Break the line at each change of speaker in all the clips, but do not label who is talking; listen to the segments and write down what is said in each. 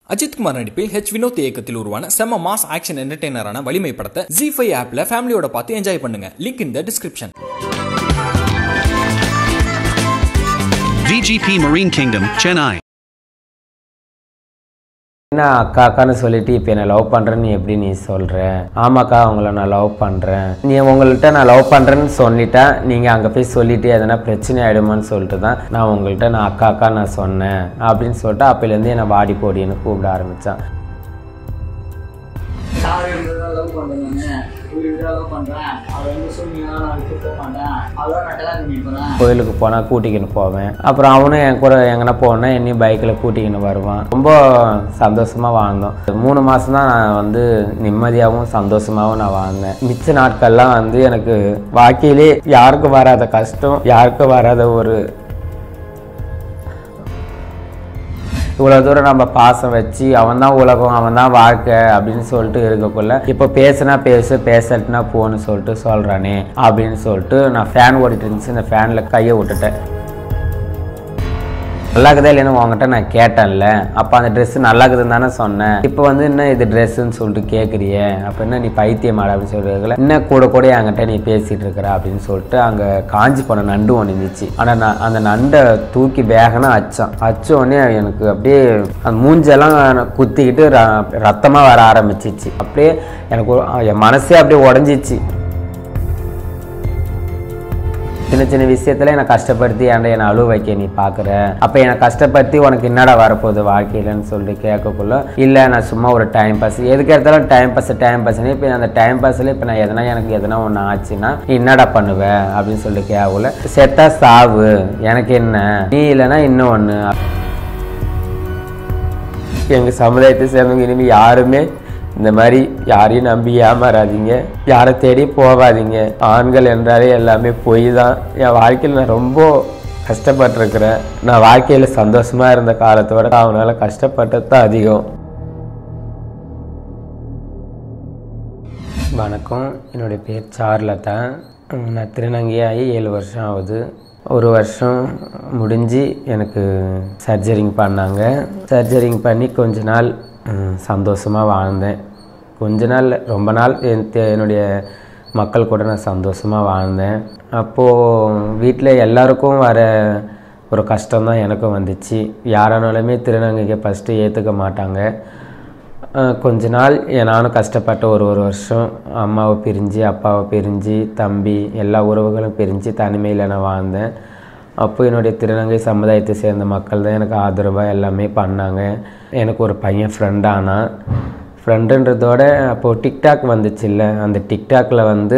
அஜித் குமார் நடிப்பில் ஹெச் வினோத் இயக்கத்தில் உருவான செம்ம மாஸ் ஆக்ஷன் என்டர்டெய்னரான வலிமை படத்தை ஜி ஃபைவ் ஆப்ல ஃபேமிலியோட பார்த்து என்ஜாய் பண்ணுங்க link in the description
VGP Marine Kingdom, Chennai.
என்ன அக்கா அக்கான்னு சொல்லிட்டு இப்போ என்னை லவ் பண்ணுறேன்னு எப்படி நீ சொல்கிற ஆமாக்கா உங்களை நான் லவ் பண்ணுறேன் நீ உங்கள்கிட்ட நான் லவ் பண்ணுறேன்னு சொல்லிட்டா நீங்கள் அங்கே போய் சொல்லிட்டு எதனா பிரச்சனை ஆகிடுமான்னு சொல்லிட்டு தான் நான் உங்கள்கிட்ட நான் அக்கா அக்கா நான் சொன்னேன் அப்படின்னு சொல்லிட்டு அப்போலேருந்து என்னை வாடி போடின்னு கூப்பிட ஆரம்பித்தான்
யார் இப்படிதான் லவ் பண்றேன் இவர் இப்படிதான் லவ் பண்றேன் அவர் வந்து சொன்னீங்கன்னா நான் விட்டு போக மாட்டேன் அதெல்லாம் நான் கல்யாணம் பண்ணி போறேன்
கோயிலுக்கு போனால் கூட்டிக்கின்னு போவேன் அப்புறம் அவனும் என் கூட எங்கன்னா போனா என்னையும் பைக்கில் கூட்டிக்கின்னு வருவான் ரொம்ப சந்தோஷமாக வாழ்ந்தோம் மூணு மாதம் தான் நான் வந்து நிம்மதியாகவும் சந்தோஷமாகவும் நான் வாழ்ந்தேன் மிச்ச நாட்கள்லாம் வந்து எனக்கு வாழ்க்கையிலே யாருக்கும் வராத கஷ்டம் யாருக்கும் வராத ஒரு இவ்வளோ தூரம் நம்ம பாசம் வச்சு அவன் தான் உலகம் அவன் தான் வாழ்க்கை அப்படின்னு சொல்லிட்டு இருக்கக்குள்ள இப்போ பேசுனா பேசு பேசட்டுனா போன்னு சொல்லிட்டு சொல்கிறானே அப்படின்னு சொல்லிட்டு நான் ஃபேன் ஓடிட்டு இருந்துச்சு இந்த ஃபேனில் கையை விட்டுட்டேன் நல்லா இருக்குதா இல்லைன்னு உங்ககிட்ட நான் கேட்டேன்ல அப்போ அந்த ட்ரெஸ் நல்லா இருக்குதுன்னு தானே சொன்னேன் இப்போ வந்து என்ன இது ட்ரெஸ்ஸுன்னு சொல்லிட்டு கேட்குறியே அப்போ என்ன நீ பைத்தியமாட அப்படின்னு சொல்லிருக்கல என்ன கூட கூட என்கிட்ட நீ பேசிகிட்டு இருக்கிற அப்படின்னு சொல்லிட்டு அங்கே காஞ்சி போன நண்டு ஒன்று இருந்துச்சு ஆனால் நான் அந்த நண்டை தூக்கி வேகனா அச்சான் அச்ச உடனே எனக்கு அப்படியே அந்த மூஞ்செல்லாம் குத்திக்கிட்டு ர- ரத்தமா வர ஆரம்பிச்சிச்சு அப்படியே எனக்கு ஒரு- என் மனசே அப்படியே உடஞ்சிச்சு சின்ன சின்ன விஷயத்துல என்னை கஷ்டப்படுத்தி ஏன்டா என்னை அழுவ வைக்க நீ பார்க்குற அப்போ என்னை கஷ்டப்படுத்தி உனக்கு என்னடா வரப்போகுது வாழ்க்கையிலன்னு சொல்லிட்டு கேட்கக்குள்ள இல்லை நான் சும்மா ஒரு டைம் பாஸ் எதுக்கு எடுத்தாலும் டைம் பாஸ் டைம் பாஸ்னு இப்போ அந்த டைம் பாஸில் இப்போ நான் எதனா எனக்கு எதனா ஒன்று ஆச்சுன்னா நீ என்னடா பண்ணுவ அப்படின்னு சொல்லிட்டு கேட்கக்குள்ள செத்தா சாவு எனக்கு என்ன நீ இல்லைன்னா இன்னும் ஒன்று எங்கள் சமுதாயத்தை சேர்ந்தவங்க இனிமேல் யாருமே இந்த மாதிரி யாரையும் நம்பி ஏமாறாதீங்க யாரை தேடி போகாதீங்க ஆண்கள் என்றாலே எல்லாமே பொய் தான் என் வாழ்க்கையில் நான் ரொம்ப கஷ்டப்பட்டிருக்கிறேன் நான் வாழ்க்கையில் சந்தோஷமா இருந்த காலத்தோட அவனால கஷ்டப்பட்டது தான் அதிகம் வணக்கம் என்னுடைய பேர் சார்லதா நான் திருநங்கையாகி ஏழு வருஷம் ஆகுது ஒரு வருஷம் முடிஞ்சு எனக்கு சர்ஜரிங் பண்ணாங்க சர்ஜரிங் பண்ணி கொஞ்ச நாள் சந்தோஷமாக வாழ்ந்தேன் கொஞ்ச நாள் இல்ல, ரொம்ப நாள் என் தே- என்னுடைய மக்கள் கூட நான் சந்தோஷமாக வாழ்ந்தேன் அப்போது வீட்டில் எல்லாருக்கும் வர ஒரு கஷ்டம் தான் எனக்கும் வந்துச்சு யாரானாலுமே திருநங்கைக்கு ஃபஸ்ட்டு ஏற்றுக்க மாட்டாங்க அஹ் கொஞ்ச நாள் எ- நானும் கஷ்டப்பட்ட ஒரு ஒரு வருஷம் அம்மாவை பிரிஞ்சு அப்பாவை பிரிஞ்சு தம்பி எல்லா உறவுகளும் பிரிஞ்சு தனிமையில் நான் வாழ்ந்தேன் அப்போ என்னுடைய திருநங்கை சமுதாயத்தை சேர்ந்த மக்கள் தான் எனக்கு ஆதரவாக எல்லாமே பண்ணாங்க எனக்கு ஒரு பையன் ஃப்ரெண்ட் ஆனான் ஃப்ரெண்டுன்றதோட அப்போது டிக்டாக் வந்துச்சுல்ல அந்த டிக்டாக்ல வந்து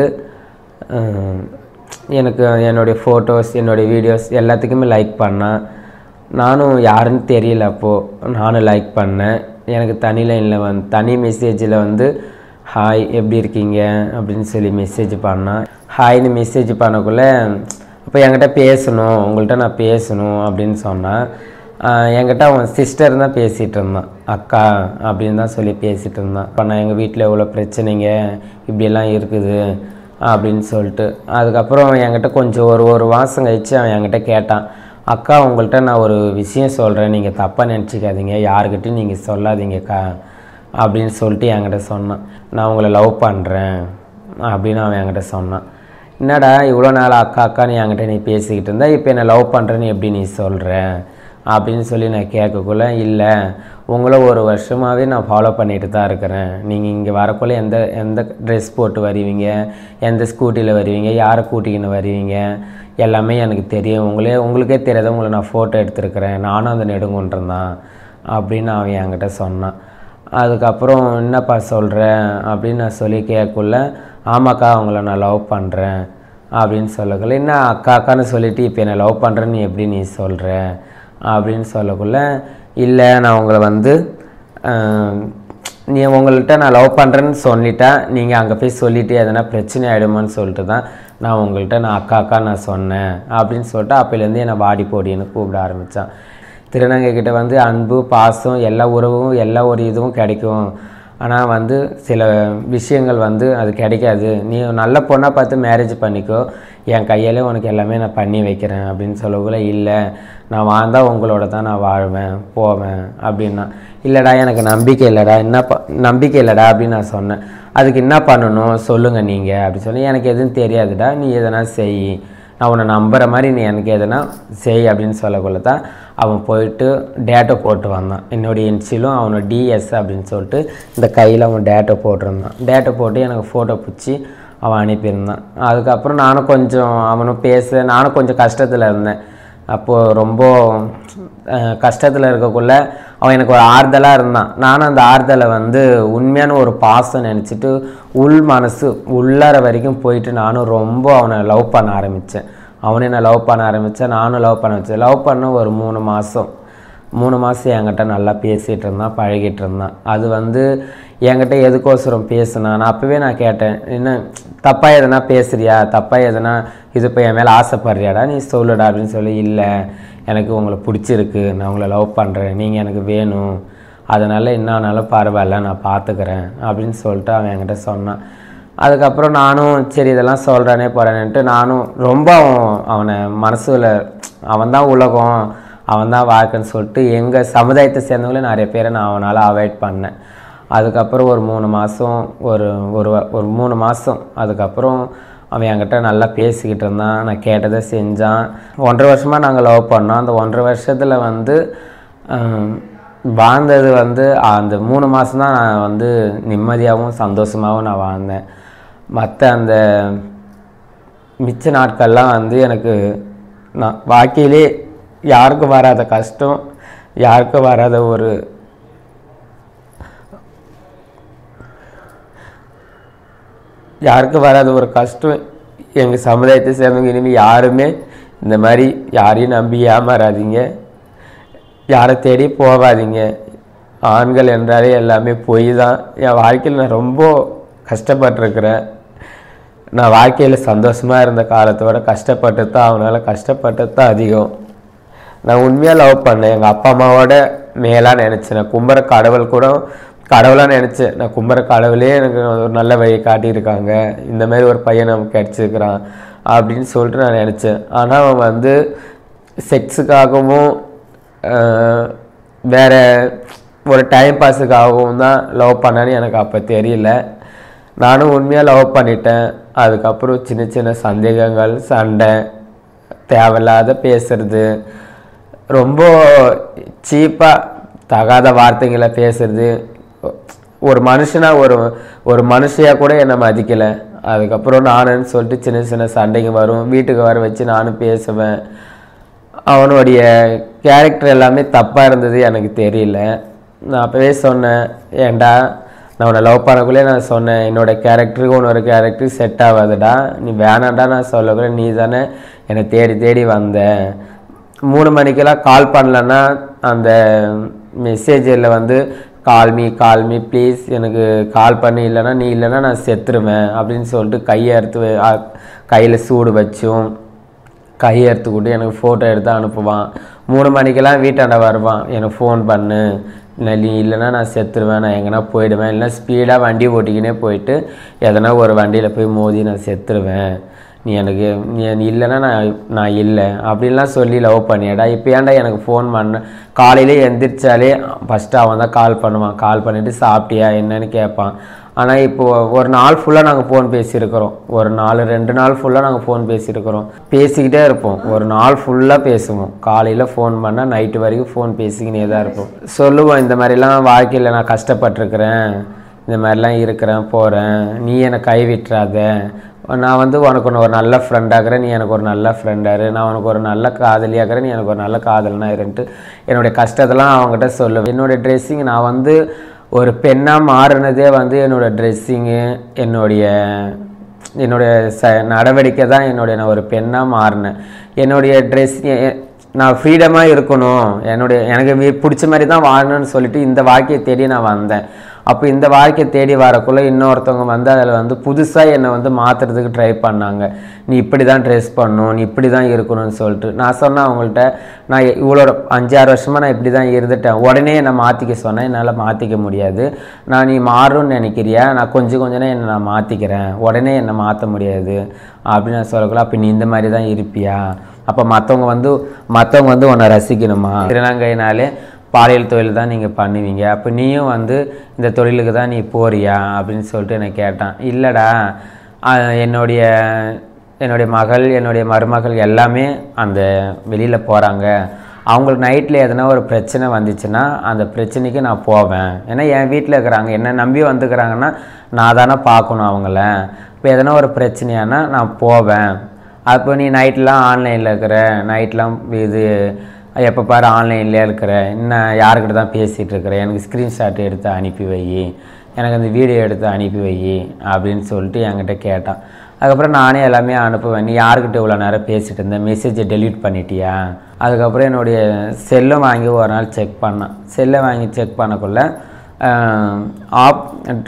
அஹ், எனக்கு என்னுடைய ஃபோட்டோஸ் என்னுடைய வீடியோஸ் எல்லாத்துக்குமே லைக் பண்ணான் நானும் யாருன்னு தெரியல அப்போது நானும் லைக் பண்ணேன் எனக்கு தனி லைனில் வந்து தனி மெசேஜில் வந்து ஹாய் எப்படி இருக்கீங்க அப்படின்னு சொல்லி மெசேஜ் பண்ணான் ஹாய்னு மெசேஜ் பண்ணக்குள்ளே அப்போ என்கிட்ட பேசணும் உங்கள்கிட்ட நான் பேசணும் அப்படின்னு சொன்னான் ஆஹ் என்கிட்ட அவன் சிஸ்டர் தான் பேசிகிட்டு இருந்தான் அக்கா அப்படின்னு தான் சொல்லி பேசிகிட்டு இருந்தான் இப்போ நான் எங்கள் வீட்டில் எவ்வளோ பிரச்சனைங்க இப்படியெல்லாம் இருக்குது அப்படின்னு சொல்லிட்டு அதுக்கப்புறம் என்கிட்ட கொஞ்சம் ஒரு ஒரு மாதம் கழிச்சு அவன் என்கிட்ட கேட்டான் அக்கா உங்கள்கிட்ட நான் ஒரு விஷயம் சொல்கிறேன் நீங்கள் தப்பாக நினச்சிக்காதீங்க யாருக்கிட்டையும் நீங்கள் சொல்லாதீங்கக்கா அப்படின்னு சொல்லிட்டு என்கிட்ட சொன்னான் நான் உங்களை லவ் பண்ணுறேன் அப்படின்னு அவன் என்கிட்ட சொன்னான் என்னடா இவ்வளோ நாள் அக்கா அக்கான்னு என்கிட்ட நீ பேசிக்கிட்டு இருந்தா இப்போ என்னை லவ் பண்ணுறேன்னு எப்படி நீ சொல்கிற அப்படின்னு சொல்லி நான் கேட்கக்குள்ள இல்லை உங்களை ஒரு வருஷமாகவே நான் ஃபாலோ பண்ணிட்டு தான் இருக்கிறேன் நீங்கள் இங்கே வரக்குள்ள எந்த எந்த ட்ரெஸ் போட்டு வருவீங்க எந்த ஸ்கூட்டியில் வருவீங்க யாரை கூட்டிக்கின்னு வருவீங்க எல்லாமே எனக்கு தெரியும் உங்களே உங்களுக்கே தெரியாத உங்களை நான் ஃபோட்டோ எடுத்திருக்கிறேன் நானும் அந்த நெடுங்குன்றம் தான் அப்படின்னு அவன் என்கிட்ட சொன்னான் அதுக்கப்புறம் என்னப்பா சொல்கிற அப்படின்னு நான் சொல்லி கேட்கக்குள்ள ஆமாக்கா அவங்கள நான் லவ் பண்ணுறேன் அப்படின்னு சொல்லக்குள்ள என்ன அக்கா அக்கான்னு சொல்லிட்டு இப்போ என்னை லவ் பண்ணுறேன்னு எப்படி நீ சொல்கிற அப்படின்னு சொல்லக்குள்ள இல்லை நான் உங்களை வந்து ஆஹ், நீ உங்கள்கிட்ட நான் லவ் பண்ணுறேன்னு சொல்லிட்டா நீங்கள் அங்கே போய் சொல்லிட்டு எதனா பிரச்சனை ஆகிடுமான்னு சொல்லிட்டு தான் நான் உங்கள்கிட்ட நான் அக்கா அக்கா நான் சொன்னேன் அப்படின்னு சொல்லிட்டு அப்போலேருந்து என்னை வாடி போடின்னு கூப்பிட ஆரம்பித்தான் திருநங்கை கிட்ட வந்து அன்பு பாசம் எல்லா உறவும் எல்லா ஒரு இதுவும் கிடைக்கும் ஆனால் வந்து சில விஷயங்கள் வந்து அது கிடைக்காது நீ நல்ல பொண்ணாக பார்த்து மேரேஜ் பண்ணிக்கோ என் கையாலே உனக்கு எல்லாமே நான் பண்ணி வைக்கிறேன் அப்படின்னு சொல்லக்குள்ள இல்லை நான் வாழ்ந்தால் உங்களோட தான் நான் வாழ்வேன் போவேன் அப்படின்னா இல்லைடா எனக்கு நம்பிக்கை இல்லைடா என்ன ப நம்பிக்கை இல்லைடா அப்படின்னு நான் சொன்னேன் அதுக்கு என்ன பண்ணணும் சொல்லுங்கள் நீங்கள் அப்படின்னு சொல்லி எனக்கு எதுவும் தெரியாதுடா நீ எதனா செய் நான் உன்னை நம்புகிற மாதிரி நீ எனக்கு எதனா செய் அப்படின்னு சொல்லக்குள்ள தான் அவன் போயிட்டு டேட்டை போட்டு வந்தான் என்னுடைய இன்சிலும் அவனோட டிஎஸ் அப்படின்னு சொல்லிட்டு இந்த கையில் அவன் டேட்டை போட்டிருந்தான் டேட்டை போட்டு எனக்கு ஃபோட்டோ பிடிச்சி அவன் அனுப்பியிருந்தான் அதுக்கப்புறம் நானும் கொஞ்சம் அவனும் பேச நானும் கொஞ்சம் கஷ்டத்தில் இருந்தேன் அப்போது ரொம்ப கஷ்டத்தில் இருக்கக்குள்ள அவன் எனக்கு ஒரு ஆறுதலாக இருந்தான் நானும் அந்த ஆறுதலை வந்து உண்மையான ஒரு பாசம் நினச்சிட்டு உள் மனசு உள்ளார வரைக்கும் போயிட்டு நானும் ரொம்ப அவனை லவ் பண்ண ஆரம்பித்தேன் அவனை நான் லவ் பண்ண ஆரம்பித்தேன் நானும் லவ் பண்ண வச்சேன் லவ் பண்ண ஒரு மூணு மாதம் மூணு மாதம் என்கிட்ட நல்லா பேசிகிட்டு இருந்தான் பழகிட்டு இருந்தான் அது வந்து என்கிட்ட எதுக்கோசரம் பேசுனா நான் அப்போவே நான் கேட்டேன் என்ன தப்பாக எதனா பேசுறியா தப்பாக எதனா இது இப்போ என் மேலே ஆசைப்படுறியாடா நீ சொல்லுடா அப்படின்னு சொல்லி இல்லை எனக்கு உங்களை பிடிச்சிருக்கு நான் உங்களை லவ் பண்ணுறேன் நீங்கள் எனக்கு வேணும் அதனால் என்ன ஆனாலும் பரவாயில்ல நான் பார்த்துக்கிறேன் அப்படின்னு சொல்லிட்டு அவன் என்கிட்ட சொன்னான் அதுக்கப்புறம் நானும் சரி இதெல்லாம் சொல்கிறானே போகிறேன்ட்டு நானும் ரொம்ப அவன் அவனை மனசுல அவன் தான் உலகம் அவன் தான் வாழ்க்கைன்னு சொல்லிட்டு எங்கள் சமுதாயத்தை சேர்ந்தவங்களே நிறைய பேரை நான் அவனால் அவாய்ட் பண்ணேன் அதுக்கப்புறம் ஒரு மூணு மாதம் ஒரு ஒரு வ- ஒரு மூணு மாதம் அதுக்கப்புறம் அவன் என்கிட்ட நல்லா பேசிக்கிட்டு இருந்தான் நான் கேட்டதை செஞ்சான் ஒன்றரை வருஷமாக நாங்கள் லவ் பண்ணோம் அந்த ஒன்றரை வருஷத்தில் வந்து ஆம், வாழ்ந்தது வந்து அந்த மூணு மாதம் தான் நான் வந்து நிம்மதியாகவும் சந்தோஷமாகவும் நான் வாழ்ந்தேன் மற்ற அந்த மிச்ச நாட்கள்லாம் வந்து எனக்கு நான் வாழ்க்கையிலே யாருக்கும் வராத கஷ்டம் யாருக்கும் வராத ஒரு யாருக்கும் வராத ஒரு கஷ்டம் எங்கள் சமுதாயத்தை சேர்ந்தவங்க இனிமேல் யாருமே இந்த மாதிரி யாரையும் நம்பி ஏமாறாதீங்க யாரை தேடி போகாதீங்க ஆண்கள் என்றாலே எல்லாமே பொய் தான் என் வாழ்க்கையில் நான் ரொம்ப கஷ்டப்பட்டிருக்கிறேன் நான் வாழ்க்கையில் சந்தோஷமாக இருந்த காலத்தோட கஷ்டப்பட்டு தான் அவனால கஷ்டப்பட்டது தான் அதிகம் நான் உண்மையாக லவ் பண்ணேன் எங்கள் அப்பா அம்மாவோட மேலாக நினச்சேன் நான் கும்புற கடவுள் கூட கடவுளாக நினச்சேன் நான் கும்புற கடவுளே எனக்கு ஒரு நல்ல வழியை காட்டியிருக்காங்க இந்த மாதிரி ஒரு பையன் நமக்கு கிடச்சிருக்கிறான் அப்படின்னு சொல்லிட்டு நான் நினச்சேன் ஆனால் அவன் வந்து செக்ஸுக்காகவும் ஆஹ், வேற ஒரு டைம் பாஸுக்காகவும் தான் லவ் பண்ணான்னு எனக்கு அப்போ தெரியல நானும் உண்மையாக லவ் பண்ணிட்டேன் அதுக்கப்புறம் சின்ன சின்ன சந்தேகங்கள் சண்டை தேவையில்லாத பேசுறது ரொம்ப சீப்பாக தகாத வார்த்தைகளை பேசுறது ஒரு மனுஷனா ஒரு ஒரு மனுஷியா கூட என்னை மதிக்கலை அதுக்கப்புறம் நானுன்னு சொல்லிட்டு சின்ன சின்ன சண்டைங்க வரும் வீட்டுக்கு வர வச்சு நானும் பேசுவேன் அவனுடைய கேரக்டர் எல்லாமே தப்பாக இருந்தது எனக்கு தெரியல நான் அப்போவே சொன்னேன் ஏன்டா நான் உன்னை லவ் பண்ணக்குள்ளே நான் சொன்னேன் என்னோட கேரக்டருக்கு உன்னோட கேரக்டருக்கு செட் ஆகாதுடா நீ வேணாண்டா நான் சொல்லக்குள்ள நீ தானே என்னை தேடி தேடி வந்த மூணு மணிக்கெல்லாம் கால் பண்ணலன்னா அந்த மெசேஜில் வந்து call me call me please எனக்கு கால் பண்ணி இல்லைன்னா நீ இல்லைன்னா நான் செத்துருவேன் அப்படின்னு சொல்லிட்டு கையை அறுத்து கையில் சூடு வச்சும் கையை எடுத்துக்கிட்டு எனக்கு ஃபோட்டோ எடுத்து அனுப்புவான் மூணு மணிக்கெல்லாம் வீட்டாண்ட வருவான் எனக்கு ஃபோன் பண்ணு இல்லை நீ இல்லைன்னா நான் செத்துருவேன் நான் எங்கன்னா போயிடுவேன் இல்லைன்னா ஸ்பீடாக வண்டி ஓட்டிக்கினே போயிட்டு எதனா ஒரு வண்டியில் போய் மோதி நான் செத்துருவேன் நீ எனக்கு நீ நீ இல்லைன்னா நான் நான் இல்லை அப்படின்லாம் சொல்லி லவ் பண்ணியடா இப்போ ஏன்டா எனக்கு ஃபோன் பண்ண காலையிலே எந்திரிச்சாலே ஃபஸ்ட்டு அவன் தான் கால் பண்ணுவான் கால் பண்ணிவிட்டு சாப்பிட்டியா என்னன்னு கேட்பான் ஆனால் இப்போ ஒரு நாள் ஃபுல்லாக நாங்கள் ஃபோன் பேசியிருக்கிறோம் ஒரு நாள் ரெண்டு நாள் ஃபுல்லாக நாங்கள் ஃபோன் பேசியிருக்கிறோம் பேசிக்கிட்டே இருப்போம் ஒரு நாள் ஃபுல்லாக பேசுவோம் காலையில் ஃபோன் பண்ணால் நைட்டு வரைக்கும் ஃபோன் பேசிக்கினே தான் இருப்போம் சொல்லுவோம் இந்த மாதிரிலாம் வாழ்க்கையில் நான் கஷ்டப்பட்டிருக்கிறேன் இந்த மாதிரிலாம் இருக்கிறேன் போகிறேன் நீ என்னை கைவிட்டுறாத நான் வந்து உனக்கு ஒன்று ஒரு நல்ல ஃப்ரெண்டாகிறேன் நீ எனக்கு ஒரு நல்ல ஃப்ரெண்டாரு நான் உனக்கு ஒரு நல்ல காதலியாகிறேன் நீ எனக்கு ஒரு நல்ல காதலனா இருன்ட்டு என்னுடைய கஷ்டத்தெல்லாம் அவங்ககிட்ட சொல்லுவேன் என்னுடைய ட்ரெஸ்ஸிங் நான் வந்து ஒரு பெண்ணாக மாறினதே வந்து என்னோடய ட்ரெஸ்ஸிங்கு என்னுடைய என்னுடைய ச நடவடிக்கை தான் என்னுடைய நான் ஒரு பெண்ணாக மாறினேன் என்னுடைய ட்ரெஸ் நான் ஃப்ரீடமாக இருக்கணும் என்னுடைய எனக்கு வி- பிடிச்ச மாதிரி தான் வாழணும்னு சொல்லிட்டு இந்த வாழ்க்கையை தேடி நான் வந்தேன் அப்போ இந்த வாழ்க்கையை தேடி வரக்குள்ளே இன்னொருத்தவங்க வந்து அதில் வந்து புதுசாக என்னை வந்து மாற்றுறதுக்கு ட்ரை பண்ணாங்க நீ இப்படி தான் ட்ரெஸ் பண்ணணும் நீ இப்படி தான் இருக்கணும்னு சொல்லிட்டு நான் சொன்னேன் அவங்கள்ட்ட நான் இவ்வளோ அஞ்சாறு வருஷமாக நான் இப்படி தான் இருந்துட்டேன் உடனே என்னை மாற்றிக்க சொன்னேன் என்னால் மாற்றிக்க முடியாது நான் நீ மாறும்னு நினைக்கிறியா நான் கொஞ்சம் கொஞ்சம் என்னை நான் மாற்றிக்கிறேன் உடனே என்னை மாற்ற முடியாது அப்படின்னு நான் சொல்லக்குள்ள அப்போ நீ இந்த மாதிரி தான் இருப்பியா அப்போ மற்றவங்க வந்து மற்றவங்க வந்து உன்னை ரசிக்கணுமா திருநங்கைனாலே பாலியல் தொழில் தான் நீங்கள் பண்ணுவீங்க அப்போ நீயும் வந்து இந்த தொழிலுக்கு தான் நீ போறியா அப்படின்னு சொல்லிட்டு என்னை கேட்டான் இல்லைடா அஹ் என்னுடைய என்னுடைய மகள் என்னுடைய மருமகள் எல்லாமே அந்த வெளியில் போகிறாங்க அவங்களுக்கு நைட்டில் எதனா ஒரு பிரச்சனை வந்துச்சுன்னா அந்த பிரச்சனைக்கு நான் போவேன் ஏன்னா என் வீட்டில் இருக்கிறாங்க என்ன நம்பி வந்துக்கிறாங்கன்னா நான் தானே பார்க்கணும் அவங்கள இப்போ எதனா ஒரு பிரச்சனையானா நான் போவேன் அப்போ நீ நைட்லாம் ஆன்லைனில் இருக்கிற நைட்லாம் இது எப்போ பாரு ஆன்லைன்லேயே இருக்கிற இன்னும் யாருக்கிட்ட தான் பேசிகிட்டு இருக்கிற எனக்கு ஸ்க்ரீன்ஷாட் எடுத்து அனுப்பி வை எனக்கு அந்த வீடியோ எடுத்து அனுப்பி வை அப்படின்னு சொல்லிட்டு என்கிட்ட கேட்டான் அதுக்கப்புறம் நானே எல்லாமே அனுப்புவேன் நீ யாருக்கிட்ட இவ்வளோ நேரம் பேசிட்டு இருந்த மெசேஜை டெலீட் பண்ணிட்டியா அதுக்கப்புறம் என்னுடைய செல்லை வாங்கி ஒரு நாள் செக் பண்ணேன் செல்லை வாங்கி செக் பண்ணக்குள்ள ஆப்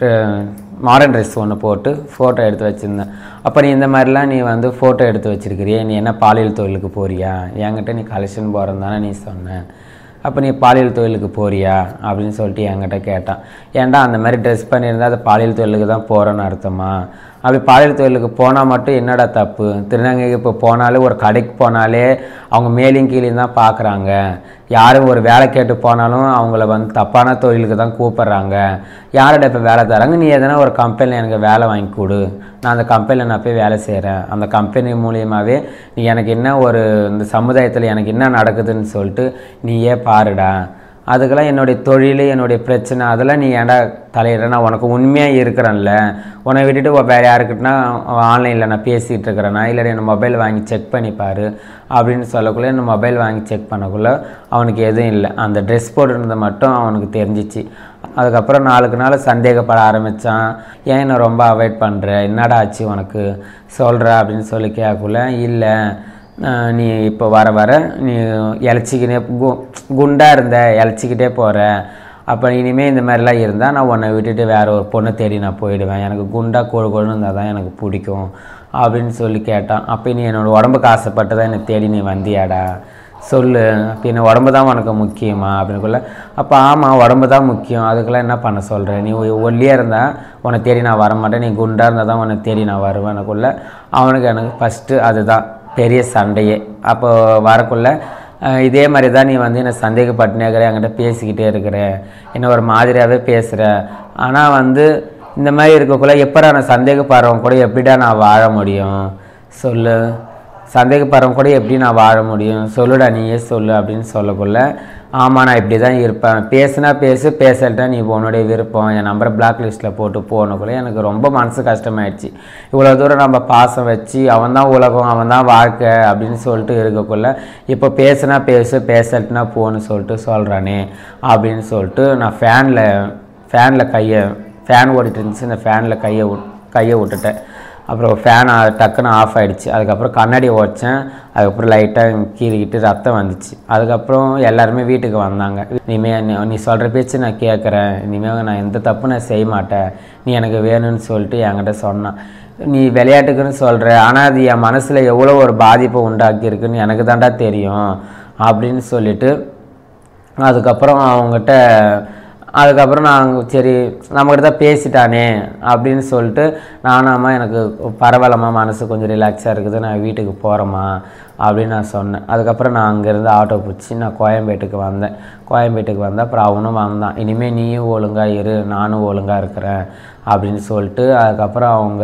மாடர்ன் ட்ரெஸ் ஒன்று போட்டு ஃபோட்டோ எடுத்து வச்சுருந்தேன் அப்போ நீ இந்த மாதிரிலாம் நீ வந்து ஃபோட்டோ எடுத்து வச்சிருக்கிறியே நீ என்ன பாலியல் தொழிலுக்கு போறியா என்கிட்ட நீ கலெக்ஷன் போகிறேன்னு தானே நீ சொன்ன அப்போ நீ பாலியல் தொழிலுக்கு போறியா அப்படின்னு சொல்லிட்டு என்கிட்ட கேட்டான் ஏன்டா அந்த மாதிரி ட்ரெஸ் பண்ணியிருந்தா அது பாலியல் தொழிலுக்கு தான் போகிறேன்னு அர்த்தமா அப்படி பாலியல் தொழிலுக்கு போனால் மட்டும் என்னடா தப்பு திருநங்கைக்கு இப்போ போனாலே ஒரு கடைக்கு போனாலே அவங்க மேலேயும் கீழேயும் தான் பார்க்குறாங்க யாரும் ஒரு வேலை கேட்டு போனாலும் அவங்கள வந்து தப்பான தொழிலுக்கு தான் கூப்பிட்றாங்க யார்கிட்ட இப்போ வேலை தராங்க நீ எதனா ஒரு கம்பெனியில் எனக்கு வேலை வாங்கி கொடு நான் அந்த கம்பெனியில் நான் போய் வேலை செய்கிறேன் அந்த கம்பெனி மூலியமாகவே நீ எனக்கு என்ன ஒரு இந்த சமுதாயத்தில் எனக்கு என்ன நடக்குதுன்னு சொல்லிட்டு நீயே பாருடா அதுக்கெல்லாம் என்னுடைய தொழில் என்னுடைய பிரச்சனை அதெல்லாம் நீ ஏன்டா தலையிட நான் உனக்கு உண்மையாக இருக்கிறேன்ல உன்னை விட்டுட்டு வ- வேற யாருக்கிட்டனா ஆன்லைனில் நான் பேசிகிட்டு இருக்கிறேன்னா இல்லை என்ன மொபைல் வாங்கி செக் பண்ணி பாரு அப்படின்னு சொல்லக்குள்ள என்ன மொபைல் வாங்கி செக் பண்ணக்குள்ள அவனுக்கு எதுவும் இல்லை அந்த ட்ரெஸ் போட்டுருந்தது மட்டும் அவனுக்கு தெரிஞ்சிச்சு அதுக்கப்புறம் நாளுக்கு நாள் சந்தேகப்பட ஆரம்பித்தான் ஏன் என்ன ரொம்ப அவாய்ட் பண்ணுற என்னடா ஆச்சு உனக்கு சொல்கிற அப்படின்னு சொல்லி கேட்கக்குள்ள இல்லை ஆஹ் நீ இப்போ வர வர நீ இழைச்சிக்கினே கு குண்டாக இருந்த இழைச்சிக்கிட்டே போகிற அப்போ இனிமேல் இந்த மாதிரிலாம் இருந்தால் நான் உன்னை விட்டுட்டு வேற ஒரு பொண்ணை தேடி நான் போயிடுவேன் எனக்கு குண்டா கொழு கொழுன்னு இருந்தால் தான் எனக்கு பிடிக்கும் அப்படின்னு சொல்லி கேட்டான் அப்போ நீ என்னோட உடம்புக்கு ஆசைப்பட்டு தான் என்னை தேடி நீ வந்தியாடா சொல்லு அப்போ என்ன உடம்பு தான் உனக்கு முக்கியமா அப்படின்னுக்குள்ள அப்போ ஆமாம் உடம்பு தான் முக்கியம் அதுக்கெல்லாம் என்ன பண்ண சொல்கிற நீ ஒ- ஒல்லியாக இருந்தால் உன்னை தேடி நான் வர மாட்டேன் நீ குண்டாக இருந்தால் தான் உன்னை தேடி நான் வருவேனுக்குள்ள அவனுக்கு எனக்கு ஃபஸ்ட்டு அதுதான் பெரிய சண்டையே அப்போ வரக்குள்ள அஹ், இதே மாதிரி தான் நீ வந்து என்னை சந்தேகப்பட்டுனே இருக்கிற என்கிட்ட பேசிக்கிட்டே இருக்கிற என்ன ஒரு மாதிரியாகவே பேசுகிற ஆனால் வந்து இந்த மாதிரி இருக்கக்குள்ள எப்படா நான் சந்தேகப்படுறவங்க கூட எப்படிடா நான் வாழ முடியும் சொல்லு சந்தேகப்படுறவங்க கூட எப்படி நான் வாழ முடியும் சொல்லுடா நீயே சொல்லு அப்படின்னு சொல்லக்குள்ள ஆமாம் நான் இப்படி தான் இருப்பேன் பேசுனா பேசு பேசலட்டா நீ உன்னுடைய விருப்பம் என் நம்பரை பிளாக் லிஸ்ட்டில் போட்டு போனக்குள்ள எனக்கு ரொம்ப மனசு கஷ்டமாயிடுச்சு இவ்வளோ தூரம் நம்ம பாசம் வச்சு அவன் தான் உலகம் அவன் தான் வாழ்க்கை அப்படின்னு சொல்லிட்டு இருக்கக்குள்ள இப்போ பேசுனா பேசு பேசலட்டுனா போன்னு சொல்லிட்டு சொல்கிறானே அப்படின்னு சொல்லிட்டு நான் ஃபேனில் ஃபேனில் கையை ஃபேன் ஓடிட்டு இருந்துச்சு இந்த ஃபேனில் கையை விட்- கையை விட்டுட்டேன் அப்புறம் ஃபேன் டக்குன்னு ஆஃப் ஆயிடுச்சு அதுக்கப்புறம் கண்ணாடி உடச்சேன் அதுக்கப்புறம் லைட்டாக கீறிக்கிட்டு ரத்தம் வந்துச்சு அதுக்கப்புறம் எல்லாருமே வீட்டுக்கு வந்தாங்க இனிமேல் நீ நீ சொல்கிற பேச்சு நான் கேட்குறேன் இனிமேல் நான் எந்த தப்பும் நான் செய்ய மாட்டேன் நீ எனக்கு வேணும்னு சொல்லிட்டு என்கிட்ட சொன்னான் நீ விளையாட்டுக்குன்னு சொல்கிற ஆனால் அது என் மனசில் எவ்வளோ ஒரு பாதிப்பை உண்டாக்கியிருக்குன்னு எனக்கு தாண்டா தெரியும் அப்படின்னு சொல்லிட்டு அதுக்கப்புறம் அவங்ககிட்ட அதுக்கப்புறம் நான் சரி நம்மக்கிட்ட தான் பேசிட்டானே அப்படின்னு சொல்லிட்டு நானாம்மா எனக்கு பரவாயில்லம்மா மனசு கொஞ்சம் ரிலாக்ஸாக இருக்குது நான் வீட்டுக்கு போகிறேம்மா அப்படின்னு நான் சொன்னேன் அதுக்கப்புறம் நான் அங்கேருந்து ஆட்டோ பிடிச்சி நான் கோயம்பேட்டுக்கு வந்தேன் கோயம்பேட்டுக்கு வந்தேன் அப்புறம் அவனும் வந்தான் இனிமேல் நீயும் ஒழுங்காக இரு நானும் ஒழுங்காக இருக்கிறேன் அப்படின்னு சொல்லிட்டு அதுக்கப்புறம் அவங்க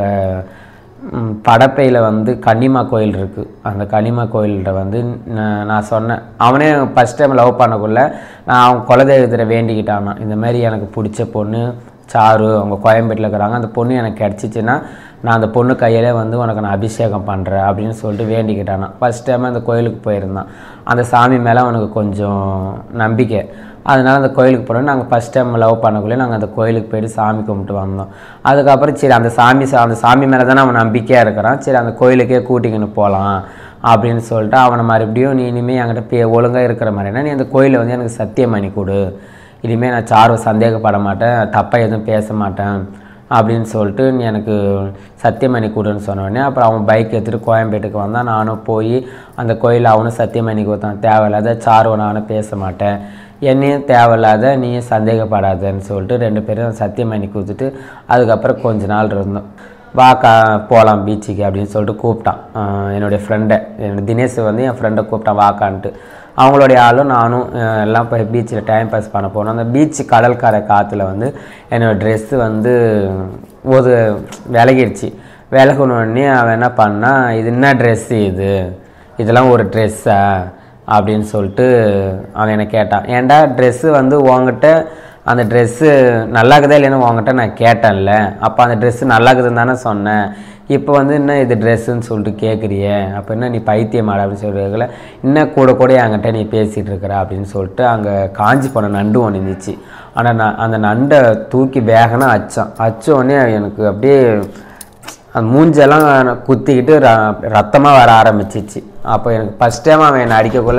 ம், படப்பையில் வந்து கன்னிமா கோயில் இருக்குது அந்த கன்னிமா கோயில்கிட்ட வந்து நான் நான் சொன்னேன் அவனே ஃபஸ்ட் டைம் லவ் பண்ணக்குள்ள நான் அவன் குலதெய்வத்தில் வேண்டிக்கிட்டானா இந்த மாதிரி எனக்கு பிடிச்ச பொண்ணு சாரு அவங்க கோயம்பேட்டில் இருக்கிறாங்க அந்த பொண்ணு எனக்கு கிடச்சிச்சின்னா நான் அந்த பொண்ணு கையிலே வந்து உனக்கு நான் அபிஷேகம் பண்ணுறேன் அப்படின்னு சொல்லிட்டு வேண்டிக்கிட்டானா ஃபஸ்ட் டைம் அந்த கோயிலுக்கு போயிருந்தான் அந்த சாமி மேலே அவனுக்கு கொஞ்சம் நம்பிக்கை அதனால் அந்த கோயிலுக்கு போனோம் நாங்கள் ஃபஸ்ட் டைம் லவ் பண்ணக்குள்ளே நாங்கள் அந்த கோயிலுக்கு போயிட்டு சாமி கும்பிட்டு வந்தோம் அதுக்கப்புறம் சரி அந்த சாமி அந்த சாமி மேலே தானே அவன் நம்பிக்கையாக இருக்கிறான் சரி அந்த கோயிலுக்கே கூட்டிக்கின்னு போகலாம் அப்படின்னு சொல்லிட்டு அவனை மறுபடியும் நீ இனிமேல் என்கிட்ட பே ஒழுங்காக இருக்கிற மாதிரினா நீ அந்த கோயிலை வந்து எனக்கு சத்தியம் பண்ணி கொடு இனிமேல் நான் சாருவை சந்தேகப்பட மாட்டேன் தப்பாக எதுவும் பேச மாட்டேன் அப்படின்னு சொல்லிட்டு நீ எனக்கு சத்தியமணி கொடுன்னு சொன்னோடனே அப்புறம் அவன் பைக் எடுத்துகிட்டு கோயம்பேட்டுக்கு வந்தான் நானும் போய் அந்த கோயிலில் அவனும் சத்தியமணி கொடுத்தான் தேவையில்லாத சாருவை நானும் பேச மாட்டேன் என்னையும் தேவையில்லாத நீயும் சந்தேகப்படாதன்னு சொல்லிட்டு ரெண்டு பேரும் சத்தியமணி கொடுத்துட்டு அதுக்கப்புறம் கொஞ்ச நாள் இருந்தோம் வாக்கா போகலாம் பீச்சுக்கு அப்படின்னு சொல்லிட்டு கூப்பிட்டான் ஆஹ் என்னுடைய ஃப்ரெண்டை என்னோட தினேஷ் வந்து என் ஃப்ரெண்டை கூப்பிட்டான் வாக்கான்ட்டு அவங்களுடைய ஆளும் நானும் அஹ் எல்லாம் போய் பீச்சில் டைம் பாஸ் பண்ண போனோம் அந்த பீச் கடற்கரை காற்றுல வந்து என்னோடய ட்ரெஸ்ஸு வந்து ஒரு விலகிடுச்சு விலகுனோடனே அவன் என்ன பண்ணான் இது என்ன ட்ரெஸ்ஸு இது இதெல்லாம் ஒரு ட்ரெஸ்ஸா அப்படின்னு சொல்லிட்டு அவன் என்னை கேட்டான் ஏன்டா ட்ரெஸ்ஸு வந்து உங்ககிட்ட அந்த ட்ரெஸ்ஸு நல்லாக்குதா இல்லைன்னு உங்ககிட்ட நான் கேட்டேன்ல அப்போ அந்த ட்ரெஸ்ஸு நல்லாக்குதுன்னு தானே சொன்னேன் இப்போ வந்து என்ன இது ட்ரெஸ்ஸுன்னு சொல்லிட்டு கேட்குறியே அப்போ என்ன நீ பைத்தியமாட அப்படின்னு சொல்லிருக்கல இன்னும் கூட கூட என்கிட்ட நீ பேசிகிட்டு இருக்கிற அப்படின்னு சொல்லிட்டு அங்கே காஞ்சி போன நண்டு ஒன்று இருந்துச்சு ஆனால் நான் அந்த நண்டை தூக்கி வேகனா அச்சான் அச்ச உடனே எனக்கு அப்படியே அந்த மூஞ்செல்லாம் குத்திக்கிட்டு ர ரத்தமாக வர ஆரம்பிச்சிச்சு அப்போ எனக்கு ஃபஸ்ட் டைம் அவன் என்னை அடிக்கக்குள்ள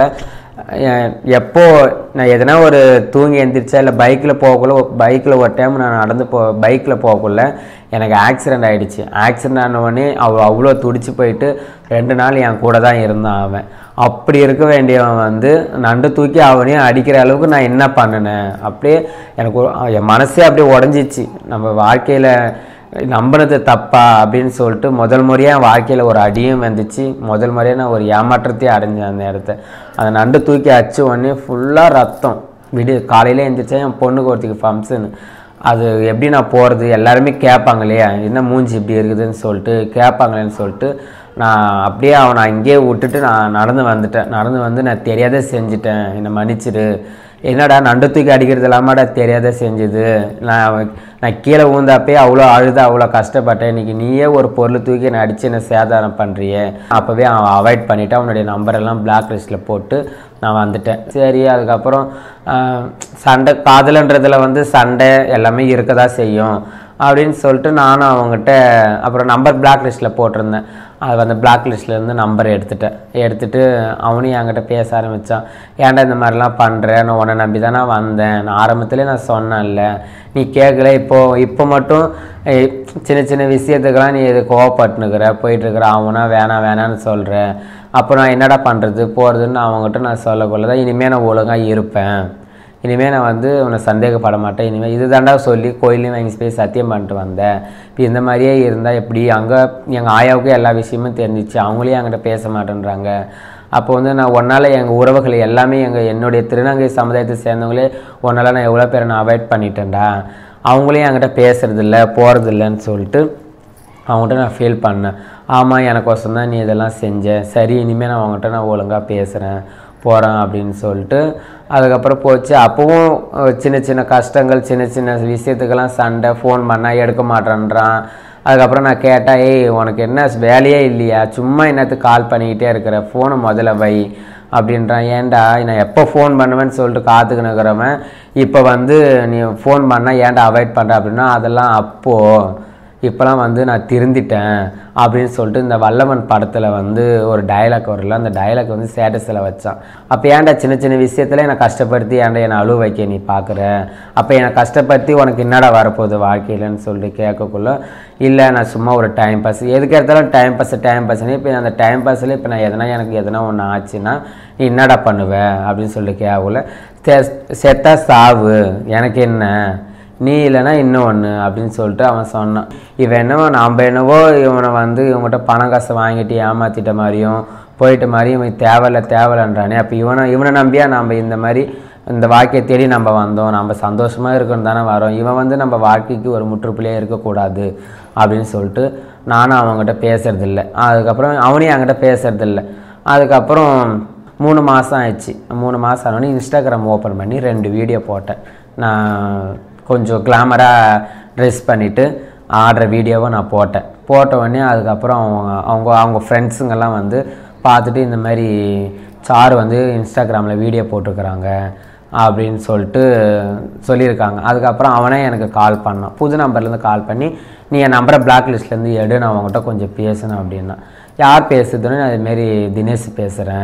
எ- எப்போ நான் எதனா ஒரு தூங்கி எந்திரிச்சா இல்லை பைக்கில் போகக்குள்ள பைக்கில் ஒரு டைம் நான் நடந்து போ பைக்கில் போகக்குள்ள எனக்கு ஆக்சிடெண்ட் ஆகிடுச்சு ஆக்சிடெண்ட் ஆன உடனே அவ அவ்வளோ துடிச்சு போயிட்டு ரெண்டு நாள் என் கூட தான் இருந்தான் அவன் அப்படி இருக்க வேண்டியவன் வந்து நண்டு தூக்கி அவனையும் அடிக்கிற அளவுக்கு நான் என்ன பண்ணினேன் அப்படியே எனக்கு ஒரு- என் மனசே அப்படியே உடஞ்சிச்சு நம்ம வாழ்க்கையில் நம்பினது தப்பா அப்படின்னு சொல்லிட்டு முதல் முறையாக என் வாழ்க்கையில் ஒரு அடியும் வந்துச்சு முதல் முறையாக நான் ஒரு ஏமாற்றத்தையும் அடைஞ்சேன் அந்த இடத்த அந்த நண்டு தூக்கி அடிச்ச உடனே ஃபுல்லாக ரத்தம் விடு காலையில் எழுந்திரிச்சா என் பொண்ணுக்கு ஒருத்திக்கு ஃபங்க்ஷனு அது எப்படி நான் போகிறது எல்லாருமே கேட்பாங்க இல்லையா என்ன மூஞ்சி இப்படி இருக்குதுன்னு சொல்லிட்டு கேட்பாங்களேன்னு சொல்லிட்டு நான் அப்படியே அவனை அங்கேயே விட்டுட்டு நான் நடந்து வந்துட்டேன் நடந்து வந்து நான் தெரியாத செஞ்சுட்டேன் என்னை மன்னிச்சிடு என்னடா நண்டு தூக்கி அடிக்கிறது இல்லாமடா தெரியாத செஞ்சுது நான் நான் கீழே ஊந்தாப்பே அவ்வளோ அழுது அவ்வளோ கஷ்டப்பட்டேன் இன்னைக்கு நீயே ஒரு பொருள் தூக்கி என்னை அடித்து என்னை சேதாரம் பண்ணுறியே அப்போவே அவன் அவாய்ட் பண்ணிவிட்டு அவனுடைய நம்பரெல்லாம் பிளாக் லிஸ்ட்டில் போட்டு நான் வந்துட்டேன் சரி அதுக்கப்புறம் ஆஹ், சண்டை காதலன்றதில் வந்து சண்டை எல்லாமே இருக்க தான் செய்யும் அப்படின்னு சொல்லிட்டு நானும் அவங்ககிட்ட அப்புறம் நம்பர் பிளாக் லிஸ்ட்டில் போட்டிருந்தேன் அது அந்த பிளாக் லிஸ்ட்லேருந்து நம்பர் எடுத்துட்டேன் எடுத்துட்டு அவனையும் என்கிட்ட பேச ஆரம்பித்தான் ஏன்டா இந்த மாதிரிலாம் பண்ணுற நான் உன்னை நம்பி தானே வந்தேன் நான் ஆரம்பத்திலே நான் சொன்னேன்ல நீ கேட்கல இப்போ இப்போ மட்டும் ஏய், சின்ன சின்ன விஷயத்துக்கெல்லாம் நீ இது கோவப்பட்டுனுக்குற போயிட்டுருக்குற அவனா வேணாம் வேணான்னு சொல்கிற அப்போ நான் என்னடா பண்ணுறது போகிறதுன்னு அவங்ககிட்ட நான் சொல்லக்குள்ள தான் இனிமேல் நான் ஒழுங்காக இருப்பேன் இனிமேல் நான் வந்து உன்னை சந்தேகப்பட மாட்டேன் இனிமேல் இது தாண்டா சொல்லி கோயிலையும் வாங்கி போய் சத்தியம் பண்ணிட்டு வந்தேன் இப்போ இந்த மாதிரியே இருந்தால் எப்படி அங்கே எங்கள் ஆயாவுக்கு எல்லா விஷயமும் தெரிஞ்சிச்சு அவங்களே என்கிட்ட பேச மாட்டேன்றாங்க அப்போ வந்து நான் ஒன்றால் எங்கள் உறவுகள் எல்லாமே எங்கள் என்னுடைய திருநங்கை சமுதாயத்தை சேர்ந்தவங்களே ஒன்றால் நான் எவ்வளோ பேரை நான் அவாய்ட் பண்ணிட்டேன்டா அவங்களே என்கிட்ட பேசுறதில்ல போகிறதில்லன்னு சொல்லிட்டு அவங்ககிட்ட நான் ஃபீல் பண்ணேன் ஆமாம் எனக்கோசம் தான் நீ இதெல்லாம் செஞ்ச சரி இனிமேல் நான் அவங்ககிட்ட நான் ஒழுங்காக பேசுகிறேன் போகிறேன் அப்படின்னு சொல்லிட்டு அதுக்கப்புறம் போச்சு அப்போவும் அஹ், சின்ன சின்ன கஷ்டங்கள் சின்ன சின்ன விஷயத்துக்கெல்லாம் சண்டை ஃபோன் பண்ணால் எடுக்க மாட்டேன்றான் அதுக்கப்புறம் நான் கேட்டேன் ஏய் உனக்கு என்ன வேலையே இல்லையா சும்மா என்னத்துக்கு கால் பண்ணிக்கிட்டே இருக்கிற ஃபோனை முதல்ல வை அப்படின்றான் ஏன்டா நான் எப்போ ஃபோன் பண்ணுவேன்னு சொல்லிட்டு காத்துக்கின்னு இருக்கிறவன் இப்போ வந்து நீ ஃபோன் பண்ணால் ஏன்டா அவாய்ட் பண்ணுற அப்படின்னா அதெல்லாம் அப்போது இப்போலாம் வந்து நான் திருந்திட்டேன் அப்படின்னு சொல்லிட்டு இந்த வல்லவன் படத்தில் வந்து ஒரு டயலாக் வரல அந்த டயலாக் வந்து ஸ்டேட்டஸில் வச்சான் அப்போ ஏன்டா சின்ன சின்ன விஷயத்தில் என்னை கஷ்டப்படுத்தி ஏன்டா என்னை அழுவ வைக்க நீ பார்க்குற அப்போ என்னை கஷ்டப்படுத்தி உனக்கு என்னடா வரப்போகுது வாழ்க்கையிலன்னு சொல்லிட்டு கேட்கக்குள்ள இல்லை நான் சும்மா ஒரு டைம் பாஸ் எதுக்கு எடுத்தாலும் டைம் பாஸ் டைம் பாஸ்னு இப்போ அந்த டைம் பாஸில் இப்போ நான் எதனா எனக்கு எதனா ஒன்று ஆச்சுன்னா நீ என்னடா பண்ணுவ அப்படின்னு சொல்லிட்டு கேட்கக்குள்ள "செ- செத்தா சாவு எனக்கு என்ன நீ இல்லைன்னா இன்னும் ஒன்று அப்படின்னு சொல்லிட்டு அவன் சொன்னான் இவன் என்னவோ நாம் என்னவோ இவனை வந்து இவங்ககிட்ட பணம் காசை வாங்கிட்டு ஏமாத்திட்ட மாதிரியும் போயிட்ட மாதிரியும் இவன் தேவையில்ல தேவையில்லன்றானே அப்போ இவனை இவனை நம்பியா நம்ம இந்த மாதிரி இந்த வாழ்க்கையை தேடி நம்ம வந்தோம் நம்ம சந்தோஷமாக இருக்கணும் தானே வரோம் இவன் வந்து நம்ம வாழ்க்கைக்கு ஒரு முற்றுப்புள்ளியே இருக்கக்கூடாது அப்படின்னு சொல்லிட்டு நானும் அவங்ககிட்ட பேசுறதில்ல அதுக்கப்புறம் அவனையும் என்கிட்ட பேசுறதில்ல அதுக்கப்புறம் மூணு மாதம் ஆயிடுச்சு மூணு மாதம் ஆனோடனே இன்ஸ்டாகிராம் ஓப்பன் பண்ணி ரெண்டு வீடியோ போட்டேன் நான் கொஞ்சம் கிளாமராக ட்ரெஸ் பண்ணிவிட்டு ஆடுற வீடியோவை நான் போட்டேன் போட்ட உடனே அதுக்கப்புறம் அவங்க அவங்க அவங்க ஃப்ரெண்ட்ஸுங்கெல்லாம் வந்து பார்த்துட்டு இந்த மாதிரி சாரு வந்து இன்ஸ்டாகிராமில் வீடியோ போட்டிருக்கிறாங்க அப்படின்னு சொல்லிட்டு சொல்லியிருக்காங்க அதுக்கப்புறம் அவனே எனக்கு கால் பண்ணான் புது நம்பர்லேருந்து கால் பண்ணி நீ என் நம்பரை பிளாக் லிஸ்ட்லேருந்து எடு நான் அவங்ககிட்ட கொஞ்சம் பேசணும் அப்படின்னா யார் பேசுதுன்னு நான் இதுமாரி தினேஷ் பேசுகிறேன்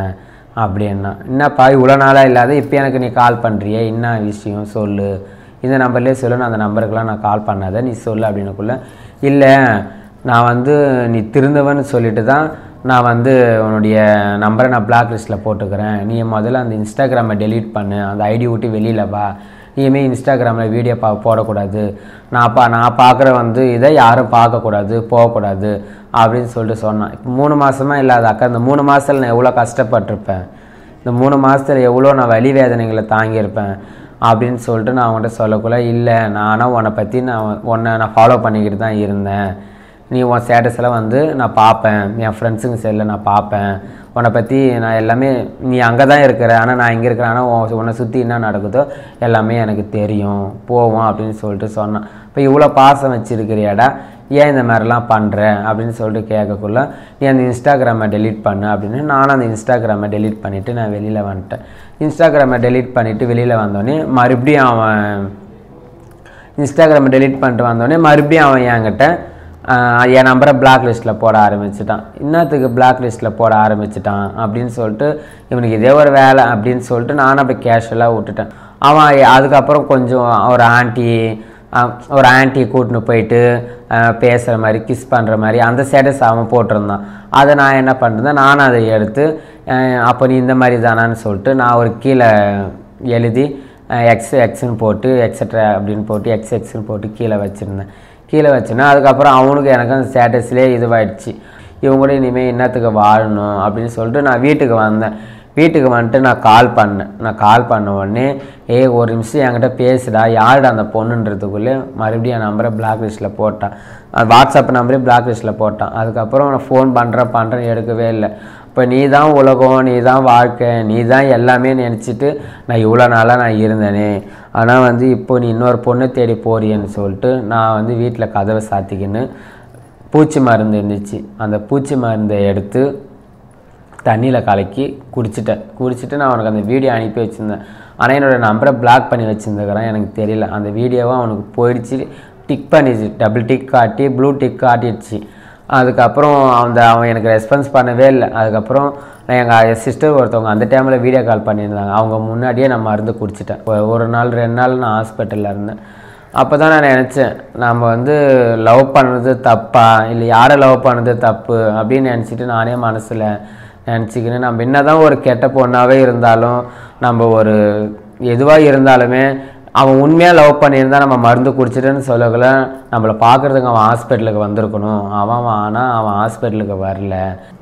அப்படின்னா என்னப்பா இவ்வளோ நாளாக இல்லாத இப்போ எனக்கு நீ கால் பண்ணுறியே என்ன விஷயம் சொல்லு இந்த நம்பர்லேயே சொல்லு நான் அந்த நம்பருக்கெல்லாம் நான் கால் பண்ணாத நீ சொல்லு அப்படின்னக்குள்ள இல்லை நான் வந்து நீ திருந்தவன்னு சொல்லிட்டு தான் நான் வந்து உன்னுடைய நம்பரை நான் பிளாக் லிஸ்ட்டில் போட்டுக்கிறேன் நீ முதல்ல அந்த இன்ஸ்டாகிராமை டெலீட் பண்ணு அந்த ஐடி விட்டு வெளியில் வா நீயுமே இன்ஸ்டாகிராமில் வீடியோ பா போடக்கூடாது நான் பா நான் பார்க்குற வந்து இதை யாரும் பார்க்கக்கூடாது போகக்கூடாது அப்படின்னு சொல்லிட்டு சொன்னான் இப்போ மூணு மாதமா இல்லாத அக்கா இந்த மூணு மாதத்தில் நான் எவ்வளோ கஷ்டப்பட்டிருப்பேன் இந்த மூணு மாதத்தில் எவ்வளோ நான் வலி வேதனைகளை தாங்கியிருப்பேன் அப்படின்னு சொல்லிட்டு நான் அவன்கிட்ட சொல்லக்குள்ள இல்லை நானும் உன்னை பற்றி நான் உன்னை நான் ஃபாலோ பண்ணிக்கிட்டு தான் இருந்தேன் நீ உன் ஸ்டேட்டஸில் வந்து நான் பார்ப்பேன் என் ஃப்ரெண்ட்ஸுங்க செல்லில் நான் பார்ப்பேன் உன்னை பற்றி நான் எல்லாமே நீ அங்கே தான் இருக்கிற ஆனால் நான் இங்கே இருக்கிறேன் ஆனால் உன் உன்னை சுற்றி என்ன நடக்குதோ எல்லாமே எனக்கு தெரியும் போவோம் அப்படின்னு சொல்லிட்டு சொன்னான் இப்போ இவ்வளோ பாசம் வச்சுருக்கிறியாடா ஏன் இந்த மாதிரிலாம் பண்ணுற அப்படின்னு சொல்லிட்டு கேட்கக்குள்ள நீ அந்த இன்ஸ்டாகிராமை டெலீட் பண்ணு அப்படின்னு நானும் அந்த இன்ஸ்டாகிராமை டெலீட் பண்ணிவிட்டு நான் வெளியில் வந்துட்டேன் இன்ஸ்டாகிராமை டெலீட் பண்ணிவிட்டு வெளியில் வந்தோடனே மறுபடியும் அவன் இன்ஸ்டாகிராமை டெலீட் பண்ணிட்டு வந்தோடனே மறுபடியும் அவன் என்கிட்ட ஆஹ், என் நம்பரை பிளாக் லிஸ்ட்டில் போட ஆரம்பிச்சிட்டான் இன்னத்துக்கு பிளாக் லிஸ்ட்டில் போட ஆரம்பிச்சிட்டான் அப்படின்னு சொல்லிட்டு இவனுக்கு இதே ஒரு வேலை அப்படின்னு சொல்லிட்டு நானும் அப்படி கேஷுவலாக விட்டுட்டேன் அவன் அதுக்கப்புறம் கொஞ்சம் ஒரு ஆண்டி ஒரு ஆன்ட்டி கூட்டின்னு போயிட்டு பேசுகிற மாதிரி கிஸ் பண்ணுற மாதிரி அந்த ஸ்டேட்டஸ் அவன் போட்டிருந்தான் அதை நான் என்ன பண்ணிருந்தேன் நானும் அதை எடுத்து ஆஹ், அப்போ நீ இந்த மாதிரி தானான்னு சொல்லிட்டு நான் ஒரு கீழே எழுதி எக்ஸ் எக்ஸ்னு போட்டு எக்ஸட்ரா அப்படின்னு போட்டு எக்ஸ் எக்ஸ்னு போட்டு கீழே வச்சுருந்தேன் கீழே வச்சேன்னா அதுக்கப்புறம் அவனுக்கு எனக்கு அந்த ஸ்டேட்டஸ்லேயே இதுவாயிடுச்சு இவங்க கூட இனிமேல் என்னத்துக்கு வாழணும் அப்படின்னு சொல்லிட்டு நான் வீட்டுக்கு வந்தேன் வீட்டுக்கு வந்துட்டு நான் கால் பண்ணேன் நான் கால் பண்ண உடனே ஏய் ஒரு நிமிஷம் என்கிட்ட பேசுடா யாருடா அந்த பொண்ணுன்றதுக்குள்ளே மறுபடியும் என் நம்பரை பிளாக் லிஸ்ட்டில் போட்டான் அது வாட்ஸ்அப் நம்பரே பிளாக் லிஸ்ட்டில் போட்டான் அதுக்கப்புறம் நான் ஃபோன் பண்ணுறேன் பண்ணுறேன் எடுக்கவே இல்லை இப்போ நீ தான் உலகம் நீ தான் வாழ்க்கை நீ தான் எல்லாமே நினச்சிட்டு நான் இவ்வளோ நாளாக நான் இருந்தேனே ஆனால் வந்து இப்போ நீ இன்னொரு பொண்ணை தேடி போறியன்னு சொல்லிட்டு நான் வந்து வீட்டில் கதவை சாத்திக்கின்னு பூச்சி மருந்து இருந்துச்சு அந்த பூச்சி மருந்தை எடுத்து தண்ணியில் கலக்கி குடிச்சிட்டேன் குடிச்சிட்டு நான் அவனுக்கு அந்த வீடியோ அனுப்பி வச்சுருந்தேன் ஆனால் என்னோடய நம்பரை பிளாக் பண்ணி வச்சுருந்துக்கிறேன் எனக்கு தெரியல அந்த வீடியோவும் அவனுக்கு போயிடுச்சு டிக் பண்ணிச்சு டபுள் டிக் காட்டி ப்ளூ டிக் காட்டிடுச்சு அதுக்கப்புறம் அந்த அவன் எனக்கு ரெஸ்பான்ஸ் பண்ணவே இல்லை அதுக்கப்புறம் எங்கள் சிஸ்டர் ஒருத்தவங்க அந்த டைமில் வீடியோ கால் பண்ணியிருந்தாங்க அவங்க முன்னாடியே நான் மருந்து குடிச்சிட்டேன் ஒரு- ஒரு நாள் ரெண்டு நாள் நான் ஹாஸ்பிட்டலில் இருந்தேன் அப்போ தான் நான் நினச்சேன் நம்ம வந்து லவ் பண்ணுறது தப்பா இல்லை யாரை லவ் பண்ணுறது தப்பு அப்படின்னு நினச்சிட்டு நானே மனசில் நினச்சிக்கின்னு நம்ம என்னதான் ஒரு கெட்ட பொண்ணாகவே இருந்தாலும் நம்ம ஒரு எதுவாக இருந்தாலுமே அவன் உண்மையாக லவ் பண்ணியிருந்தா நம்ம மருந்து குடிச்சிட்டுன்னு சொல்லக்குள்ள நம்மளை பார்க்குறதுக்கு அவன் ஹாஸ்பிட்டலுக்கு வந்திருக்கணும் அவன் ஆனால் அவன் ஹாஸ்பிட்டலுக்கு வரல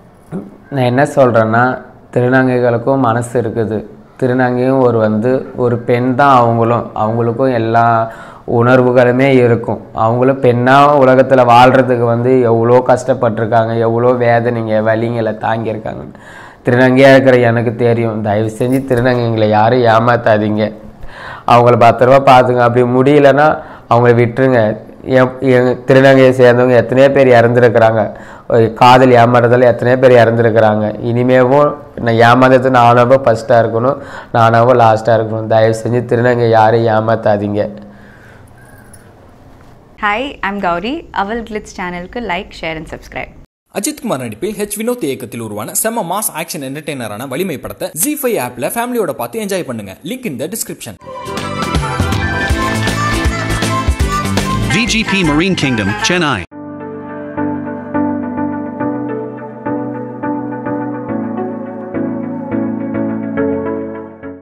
நான் என்ன சொல்கிறேன்னா திருநங்கைகளுக்கும் மனசு இருக்குது திருநங்கையும் ஒரு வந்து ஒரு பெண் தான் அவங்களும் அவங்களுக்கும் எல்லா உணர்வுகளுமே இருக்கும் அவங்களும் பெண்ணாக உலகத்தில் வாழ்கிறதுக்கு வந்து எவ்வளோ கஷ்டப்பட்டிருக்காங்க எவ்வளோ வேதனைங்க வலிங்களை தாங்கியிருக்காங்க திருநங்கையாக இருக்கிற எனக்கு தெரியும் தயவு செஞ்சு திருநங்கைங்களை யாரும் ஏமாத்தாதீங்க அவங்கள பத்திரமா பார்த்துங்க அப்படி முடியலன்னா அவங்கள விட்டுருங்க என் எங்க திருநங்கையை சேர்ந்தவங்க எத்தனையோ பேர் இறந்துருக்குறாங்க ஒரு காதல் ஏமாறுறதால எத்தனையோ பேர் இறந்துருக்குறாங்க இனிமேவும் நான் ஏமாந்தது நானாவோ ஃபஸ்ட்டாக இருக்கணும் நானாவோ லாஸ்ட்டாக இருக்கணும் தயவு செஞ்சு திருநங்கை யாரையும் ஏமாத்தாதீங்க
hi I'm Gowri Aval Glitz சேனலுக்கு like share and subscribe
Ajith Kumar நடிப்பில் ஹெச் வினோத் இயக்கத்தில் உருவான செம்ம மாஸ் ஆக்ஷன் என்டர்டைனரான வலிமை படத்தை ஜி ஃபைவ் ஆப்ல ஃபேமிலியோட பார்த்து என்ஜாய் பண்ணுங்க link in the description
VGP Marine Kingdom, Chennai.